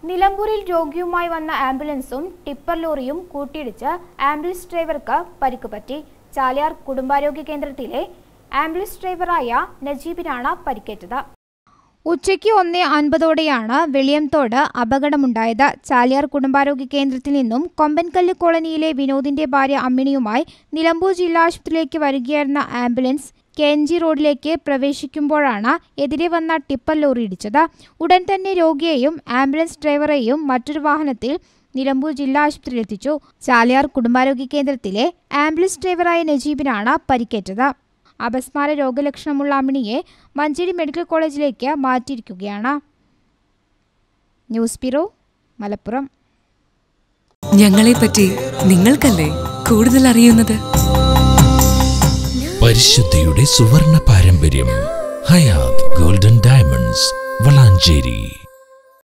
നിലമ്പൂരിൽ രോഗിയുമായി വന്ന ആംബുലൻസും ടിപ്പർ ലോറിയും കൂട്ടിയിടിച്ച് ആംബുലൻസ് ഡ്രൈവർക്ക് പരിക്ക് പറ്റി ചാലിയാർ കുടുംബാരോഗ്യ കേന്ദ്രത്തിലെ ആംബുലൻസ് ഡ്രൈവറായ നജീബിനാണ് പരിക്കേറ്റത് ഉച്ചയ്ക്ക് ഒന്ന് അൻപതോടെയാണ് വെളിയംതോട് അപകടമുണ്ടായത് ചാലിയാർ കുടുംബാരോഗ്യ കേന്ദ്രത്തിൽ നിന്നും കൊമ്പൻകല്ല് കോളനിയിലെ വിനോദിന്റെ ഭാര്യ അമ്മിണിയുമായി നിലമ്പൂർ ജില്ലാ ആശുപത്രിയിലേക്ക് വരികയായിരുന്ന ആംബുലൻസ് കെ എൻ ജി റോഡിലേക്ക് പ്രവേശിക്കുമ്പോഴാണ് എതിരെ വന്ന ടിപ്പർ ലോറി ഇടിച്ചത് ഉടൻ തന്നെ രോഗിയെയും ആംബുലൻസ് ഡ്രൈവറെയും മറ്റൊരു വാഹനത്തിൽ നിലമ്പൂർ ജില്ലാ ആശുപത്രിയിൽ എത്തിച്ചു ചാലിയാർ കുടുംബാരോഗ്യ കേന്ദ്രത്തിലെ ആംബുലൻസ് ഡ്രൈവറായ നജീബിനാണ് പരിക്കേറ്റത് അപസ്മാര രോഗലക്ഷണമുള്ള അമ്മിണിയെ മഞ്ചേരി മെഡിക്കൽ കോളേജിലേക്ക് മാറ്റിയിരിക്കുകയാണ് ന്യൂസ് ബ്യൂറോ മലപ്പുറം ഞങ്ങളെപ്പറ്റി നിങ്ങൾക്കല്ലേ കൂടുതൽ അറിയുന്നത് പരിശുദ്ധിയുടെ സുവർണ പാരമ്പര്യം ഹയാത് ഗോൾഡൻ ഡയമണ്ട്സ് വളാഞ്ചേരി